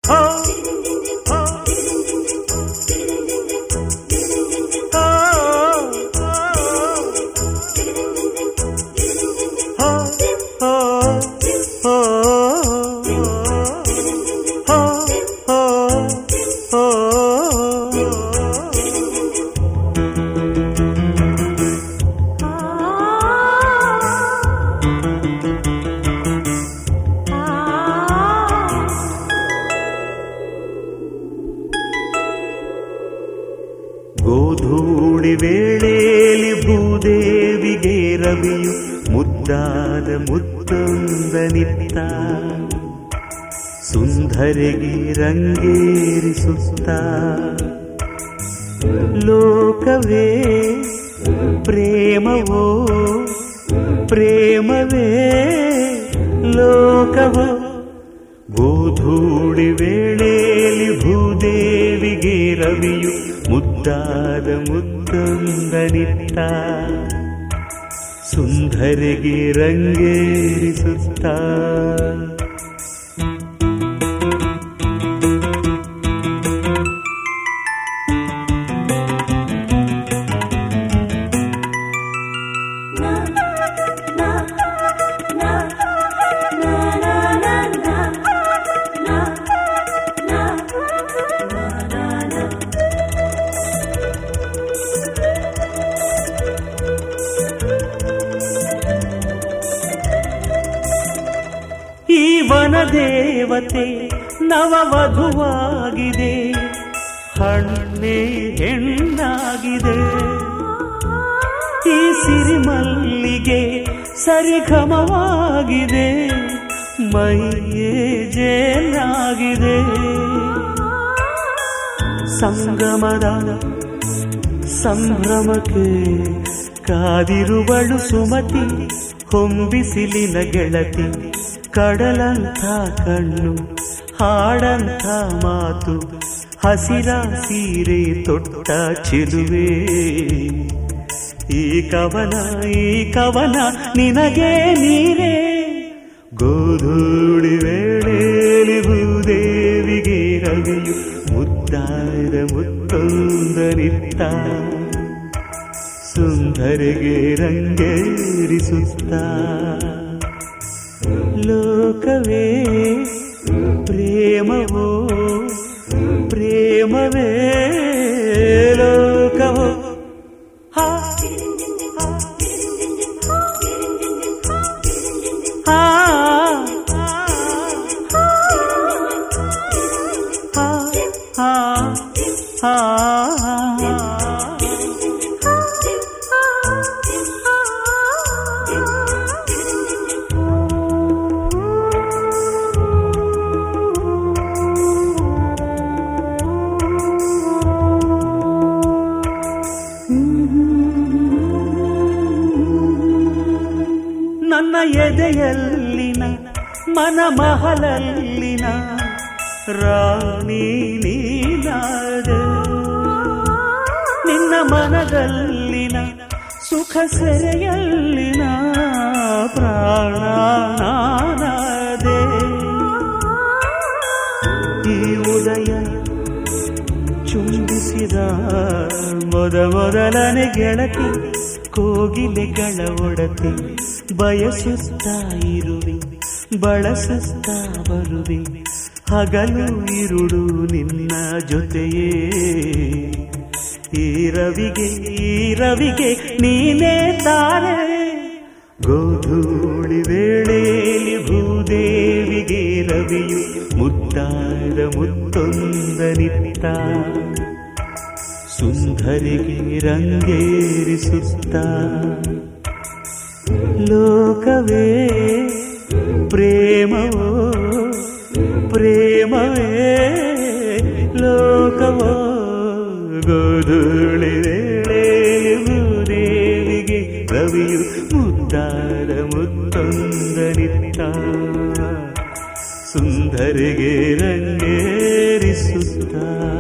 ಹೋ ಹೋ ಗೋಧೂಳಿ ವೇಳೆಯಲ್ಲಿ ಭೂದೇವಿಗೆ ರವಿಯು ಮುದ್ದಾದ ಮುತ್ತೊಂದನಿತ್ತ ಸುಂದರಿಗೆ ರಂಗೇರಿಸುತ್ತ ಲೋಕವೇ ಪ್ರೇಮವೋ ಪ್ರೇಮವೇ ಲೋಕವೋ ಗೋಧೂಳಿ ವೇಳೆಯಲ್ಲಿ ಭೂದೇವಿಗೆ ರವಿಯು ಮುದ್ದಾದ ಮುತ್ತೊಂದನಿತ್ತ ಸುಂದರಿಗೆ ರಂಗೇರಿಸುತ್ತ ಈ ವನದೇವತೆ ನವವಧುವಾಗಿದೆ ಹಣ್ಣೆ ಹೆಣ್ಣಾಗಿದೆ ಈ ಸಿರಿಮಲ್ಲಿಗೆ ಸರಿಗಮವಾಗಿದೆ ಮೈಯೇ ಜೇನಾಗಿದೆ ಸಂಗಮದ ಸಂಭ್ರಮಕ್ಕೆ ಕಾದಿರುವಳು ಸುಮತಿ ಹೊಂಬಿಸಿಲಿನ ಗೆಳತಿ ಕಡಲಂಥ ಕಣ್ಣು ಹಾಡಂಥ ಮಾತು ಹಸಿರ ಸೀರೆ ತೊಟ್ಟ ಚಿಲುವೆ ಈ ಕವನ ಈ ಕವನ ನಿನಗೆ ನೀರೇ ಗೋಧೂಳಿ ವೇಳೆಯಲ್ಲಿ ಭೂದೇವಿಗೆ ರವಿಯು ಮುದ್ದಾದ ಮುತ್ತೊಂದರಿತ್ತ ಸುಂದರಿಗೆ ರಂಗೇರಿಸುತ್ತ ಲೋಕವೇ ಪ್ರೇಮವೋ ಪ್ರೇಮವೇ ಲೋಕವೋ ಹಾ ಹಾ ಹಾ ಹಾ ಹಾ ನನ್ನ ಎದೆಯಲ್ಲಿನ ಮನ ಮಹಲಲ್ಲಿನ ರಾಣಿ ನೀನಾದ ನಿನ್ನ ಮನದಲ್ಲಿನ ಸುಖ ಸೆರೆಯಲ್ಲಿನ ಪ್ರಾಣ ನಾನಾದೆ ಈ ಉದಯ ಚುಂಬಿಸಿದ ಮೊದ ಮೊದಲನೆ ಗೆಳತಿ ಕೋಗಿಲೆಗಳ ಒಡತಿ ಬಯಸುತ್ತಾ ಇರುವೆ ಬಳಸುತ್ತಾ ಬರುವೆ ಹಗಲು ಇರುಳು ನಿನ್ನ ಜೊತೆಯೇ ಈ ರವಿಗೆ ಈ ರವಿಗೆ ನೀನೇ ತಾರೆ ಗೋಧೂಳಿ ವೇಳೆಯಲ್ಲಿ ಭೂದೇವಿಗೆ ರವಿಯು ಮುದ್ದಾದ ಮುತ್ತೊಂದನಿತ್ತ ಸುಂದರಿಗೆ ರಂಗೇರಿಸುತ್ತ ಲೋಕವೇ ಪ್ರೇಮವೋ ಪ್ರೇಮವೇ ಲೋಕವೋ ಗೋಧೂಳಿ ವೇಳೆಯಲ್ಲಿ ಭೂದೇವಿಗೆ ರವಿಯು ಮುದ್ದಾದ ಮುತ್ತೊಂದನಿತ್ತ ಸುಂದರಿಗೆ ರಂಗೇರಿಸುತ್ತ